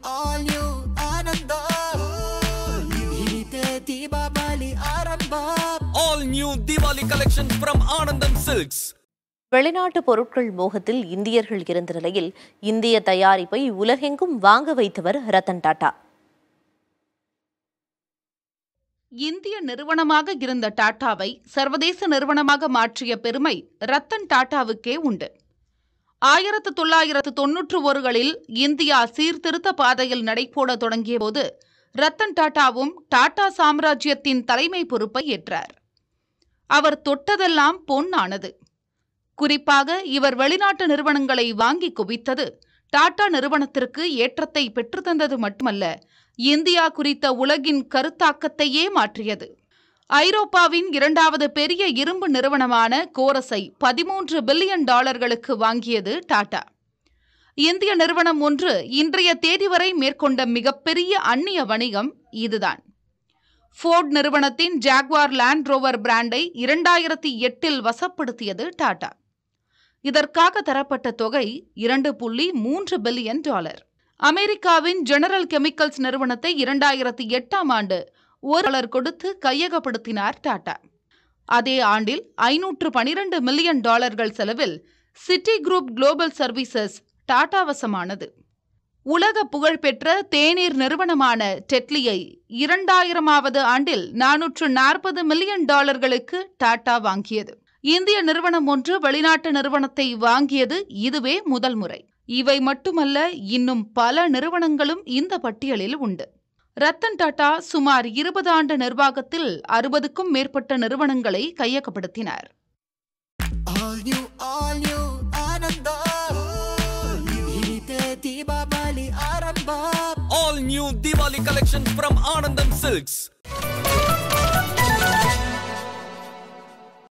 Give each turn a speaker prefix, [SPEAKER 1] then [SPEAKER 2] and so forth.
[SPEAKER 1] all new ಆನಂದ ಇದೆ ದೀಪಾವಳಿ ಆರಂಭ
[SPEAKER 2] All new Diwali collection from Anandam Silks.
[SPEAKER 3] வெளிநாட்டு பொருட்கள் மோகத்தில் இந்தியர்கள் இருந்த நிலையில் இந்திய தயாரிப்பை உலகெங்கும் வாங்க வைத்தவர் ரத்தன் டாடா
[SPEAKER 4] இந்திய நிறுவனமாக இருந்த டாடாவை சர்வதேச நிறுவனமாக மாற்றிய பெருமை ரத்தன் டாடாவுக்கே உண்டு ஆயிரத்து தொள்ளாயிரத்து தொன்னூற்று ஒருகளில் இந்தியா சீர்திருத்த பாதையில் நடைபோட தொடங்கிய போது ரத்தன் டாடாவும் டாடா சாம்ராஜ்யத்தின் தலைமை பொறுப்பை ஏற்றார் அவர் தொட்டதெல்லாம் பொன்னானது குறிப்பாக இவர் வெளிநாட்டு நிறுவனங்களை வாங்கி குவித்தது டாடா நிறுவனத்திற்கு ஏற்றத்தை பெற்றுத்தந்தது மட்டுமல்ல இந்தியா குறித்த உலகின் கருத்தாக்கத்தையே மாற்றியது ஐரோப்பாவின் இரண்டாவது பெரிய இரும்பு நிறுவனமான கோரஸை பதிமூன்று பில்லியன் டாலர்களுக்கு வாங்கியது டாடா இந்திய நிறுவனம் ஒன்று இன்றைய தேதி வரை மேற்கொண்ட மிகப்பெரிய அந்நிய வணிகம் இதுதான் ஃபோர்ட் நிறுவனத்தின் ஜாக்வார் லேண்ட் ரோவர் பிராண்டை இரண்டாயிரத்தி எட்டில் வசப்படுத்தியது டாடா இதற்காக தரப்பட்ட தொகை இரண்டு புள்ளி மூன்று பில்லியன் டாலர் அமெரிக்காவின் ஜெனரல் கெமிக்கல்ஸ் நிறுவனத்தை இரண்டாயிரத்தி எட்டாம் ஆண்டு ஒரு டாலர் கொடுத்து கையகப்படுத்தினார் டாடா அதே ஆண்டில் ஐநூற்று பனிரெண்டு மில்லியன் டாலர்கள் செலவில் Citi Group Global Services Tata வசமானது உலக புகழ்பெற்ற தேநீர் நிறுவனமான டெட்லியை இரண்டாயிரமாவது ஆண்டில் நானூற்று நாற்பது மில்லியன் டாலர்களுக்கு டாடா வாங்கியது இந்திய நிறுவனம் ஒன்று வெளிநாட்டு நிறுவனத்தை வாங்கியது இதுவே முதல் முறை இவை மட்டுமல்ல இன்னும் பல நிறுவனங்களும் இந்த பட்டியலில் உண்டு ரத்தன் டாடா சுமார் இருபது ஆண்டு நிர்வாகத்தில் அறுபதுக்கும் மேற்பட்ட நிறுவனங்களை கையகப்படுத்தினார்
[SPEAKER 1] all new all new ಆನಂದ ಇದೆ ದೀಪಾವಳಿ ಆರಂಭ
[SPEAKER 2] All new Diwali collection from Anandam Silks.